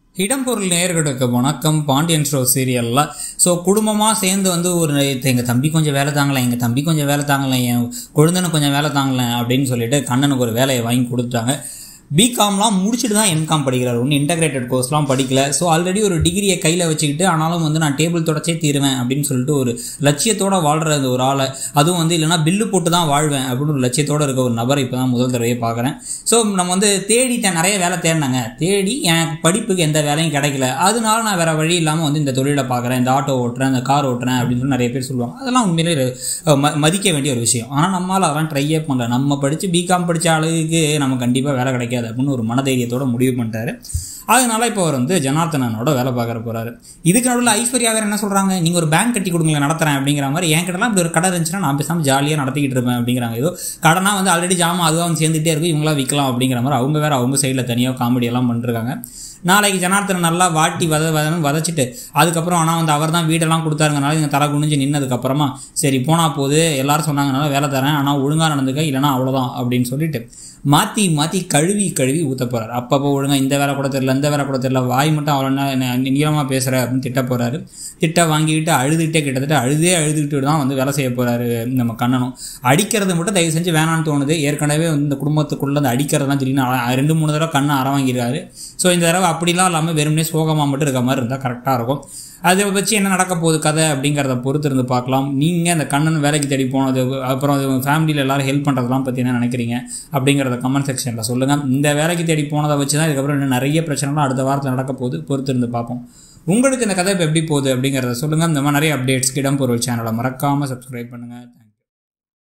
இடம்பொருள் நேர்களுக்கு வணக்கம் பாண்டியன் ஷோ சீரியலில் ஸோ குடும்பமாக சேர்ந்து வந்து ஒரு எங்கள் தம்பி கொஞ்சம் வேலை தாங்கலாம் எங்கள் தம்பி கொஞ்சம் வேலை தாங்கலாம் என் கொழுந்தனுக்கு கொஞ்சம் வேலை தாங்கலாம் அப்படின்னு சொல்லிட்டு கண்ணனுக்கு ஒரு வேலையை வாங்கி கொடுத்துட்டாங்க பிகாம்லாம் முடிச்சுட்டு தான் எம்காம் படிக்கிறார் ஒன்றும் இன்டகிரேட்டட் கோர்ஸ்லாம் படிக்கல ஸோ ஆல்ரெடி ஒரு டிகிரியை கையில் வச்சுக்கிட்டு ஆனாலும் வந்து நான் டேபிள் தொடச்சே தீருவேன் அப்படின்னு சொல்லிட்டு ஒரு லட்சியத்தோட வாழ்கிற ஒரு ஆளை அதுவும் வந்து இல்லைனா பில்லு போட்டு தான் வாழ்வேன் அப்படின்னு ஒரு லட்சியத்தோட இருக்க ஒரு நபரை இப்போ தான் முதல் தடவையே பார்க்குறேன் ஸோ நம்ம வந்து தேடிட்டேன் நிறைய வேலை தேடினாங்க தேடி எனக்கு படிப்புக்கு எந்த வேலையும் கிடைக்கல அதனால நான் வேற வழி இல்லாமல் வந்து இந்த தொழிலை பார்க்குறேன் இந்த ஆட்டோ ஓட்டுறேன் இந்த கார் ஓட்டுறேன் அப்படின்னு சொல்லி நிறைய பேர் சொல்லுவாங்க அதெல்லாம் உண்மையிலே அஹ், ம- மதிக்க வேண்டிய ஒரு விஷயம் ஆனால் நம்மளால் அதெல்லாம் ட்ரையே பண்ணல நம்ம படித்து பிகாம் படித்த அளவுக்கு நம்ம கண்டிப்பாக வேலை கிடைக்காது அப்படின்னு ஒரு மனதைரியத்தோட முடிவு பண்ணிட்டாரு அதனால இப்போ அவர் வந்து ஜனார்த்தனனோட வேலை பார்க்குற போறாரு இதுக்கு நடுவில் ஐஸ்வர்யா வேறு என்ன சொல்கிறாங்க நீங்கள் ஒரு பேங்க் கட்டி கொடுங்களேன் நடத்துறேன் அப்படிங்கிற மாதிரி என் கிட்டலாம் இப்படி ஒரு கடை இருந்துச்சுன்னா நான் பேசாமல் ஜாலியாக நடத்திக்கிட்டு இருப்பேன் அப்படிங்கிறாங்க ஏதோ கடனா வந்து ஆல்ரெடி ஜாமான் அதுவாக வந்து சேர்ந்துட்டே இருக்கு இவங்களா விற்கலாம் அப்படிங்கிற மாதிரி அவங்க வேறு அவங்க சைடில் தனியாக காமெடி எல்லாம் பண்ணிருக்காங்க நாளைக்கு ஜனார்த்தனன் நல்லா வாட்டி வத வதன்னு வதச்சிட்டு அதுக்கப்புறம் ஆனால் வந்து அவர் தான் வீடெல்லாம் கொடுத்தாருங்கனால இங்கே தலை குனிஞ்சு நின்னதுக்கப்புறமா சரி போனால் போது எல்லாரும் சொன்னாங்கனால வேலை தரேன் ஆனால் ஒழுங்காக நடந்துக்க இல்லைனா அவ்வளோதான் அப்படின்னு சொல்லிட்டு மாற்றி மாற்றி கழுவி கழுவி ஊற்ற போகிறார் அப்பப்போ ஒழுங்காக இந்த வேலை கூட தெரியல இந்த வேலை கூட தெரியல வாய் மட்டும் அவ்வளோ நீளமாக பேசுகிற அப்படின்னு திட்ட போகிறாரு திட்ட வாங்கிக்கிட்டு அழுதுகிட்டே கிட்டத்தட்ட அழுதே அழுதுகிட்டு தான் வந்து வேலை செய்ய போகிறாரு நம்ம கண்ணனும் அடிக்கிறது மட்டும் தயவு செஞ்சு வேணான்னு தோணுது ஏற்கனவே வந்து இந்த குடும்பத்துக்குள்ளே அந்த அடிக்கிறது தான் திடீர்னு அர- ரெண்டு மூணு தடவை கண்ணை அற வாங்கியிருக்காரு ஸோ இந்த தடவை அப்படிலாம் இல்லாமல் வெறுமனே சோகமாக மட்டும் இருக்க மாதிரி இருந்தால் கரெக்டாக இருக்கும் அதை வச்சு என்ன நடக்க போகுது கதை அப்படிங்கிறத பொறுத்து இருந்து பார்க்கலாம் நீங்கள் அந்த கண்ணன் வேலைக்கு தேடி போனது அப்புறம் அது ஃபேமிலியில் எல்லாரும் ஹெல்ப் பண்ணுறதெல்லாம் பற்றி என்ன நினைக்கிறீங்க அப்படிங்கிறத கமெண்ட் செக்ஷனில் சொல்லுங்கள் இந்த வேலைக்கு தேடி போனதை வச்சு தான் இதுக்கப்புறம் இன்னும் நிறைய பிரச்சனைலாம் அடுத்த வாரத்தில் நடக்க போகுது பொறுத்து இருந்து பார்ப்போம் உங்களுக்கு இந்த கதை இப்போ எப்படி போகுது அப்படிங்கிறத சொல்லுங்கள் இந்த மாதிரி நிறைய அப்டேட்ஸ்க்கு இடம்பொருள் சேனலை மறக்காமல் சப்ஸ்கிரைப் பண்ணுங்கள்